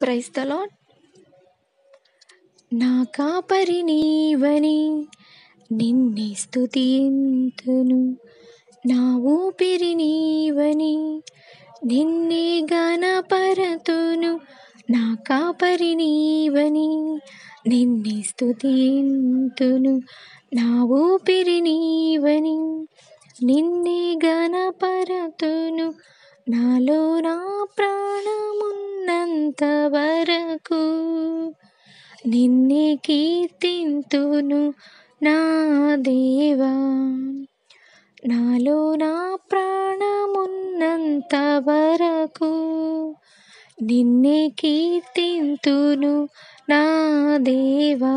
praise the lord నా కాపరి నీవని నిన్నే స్తుతింతును నా ఊపిరి నీవని నిన్నే గణపరతును నా కాపరి నీవని నిన్నే స్తుతింతును నా ఊపిరి నీవని నిన్నే గణపరతును నాలో నా ప్రాణమున్నంత వరకు నిన్నే కీర్తింతును నా దేవా నాలో నా ప్రాణమున్నంత వరకు నిన్నే కీర్తింతును నా దేవా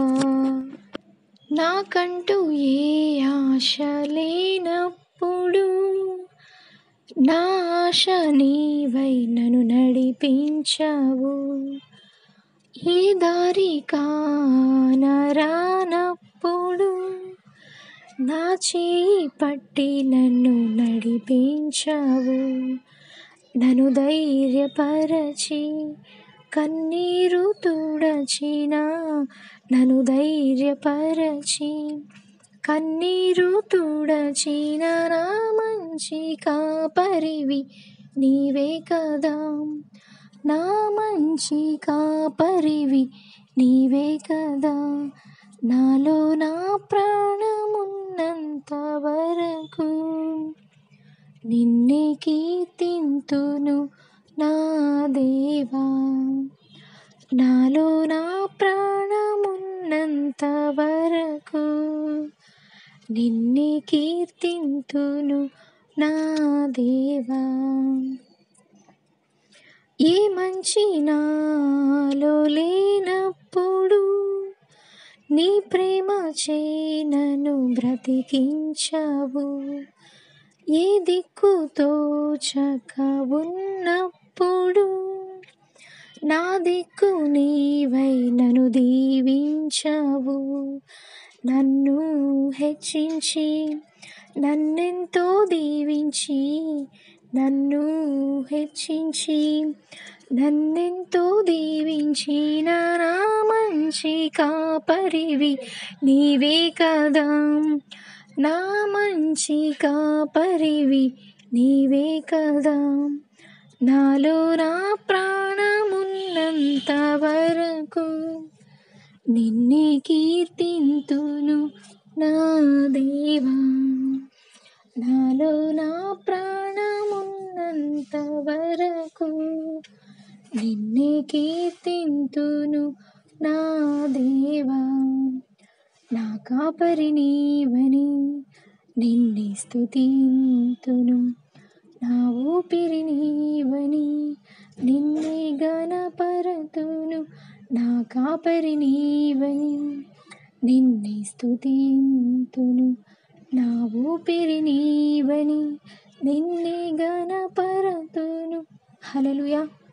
నాకంటూ ఏ ఆశ లేనప్పుడు నా ఆశ నీవై నన్ను నడిపించావు ఈ దారి కానరానప్పుడు నా చేయి పట్టి నన్ను నడిపించావు నన్ను ధైర్యపరచి కన్నీరు తుడచిన నన్ను ధైర్యపరచి కన్నీరు తుడచిన నా మంచి కాపరివి నీవే కదా నా మంచి కాపరివి నీవే కదా నాలో నా ప్రాణమున్నంత వరకు నిన్నే కీర్తింతును నా దేవా నాలో నా ప్రాణమున్నంత వరకు నిన్నే కీర్తింతును నా దేవా ఏ మంచి నాలో లేనప్పుడు నీ ప్రేమ చేనను బ్రతికించావు ఏ దిక్కుతో చక్క ఉన్నప్పుడు నా దిక్కు నీవై నన్ను దీవించావు నన్ను హెచ్చించి నన్నెంతో దీవించి నన్ను హెచ్చించి నన్నెంతో దీవించిన నా మంచి కాపరివి నీవే కదా నా మంచి కాపరివి నీవే కదా నాలో నా ప్రాణమున్నంత వరకు నిన్నే కీర్తింతును నా దేవా నాలో నా ప్రాణమున్నంత వరకు నిన్నే కీర్తింతును నా దేవా నా కాపరి నీవని నిన్నే స్తుతింతును నా ఊపిరి నీవని నిన్నే గణపరతును నా కాపరి నీవని నిన్నే స్తుతింతును నా ఊపిరి నీవని నిన్నే గణపరతును హల్లెలూయా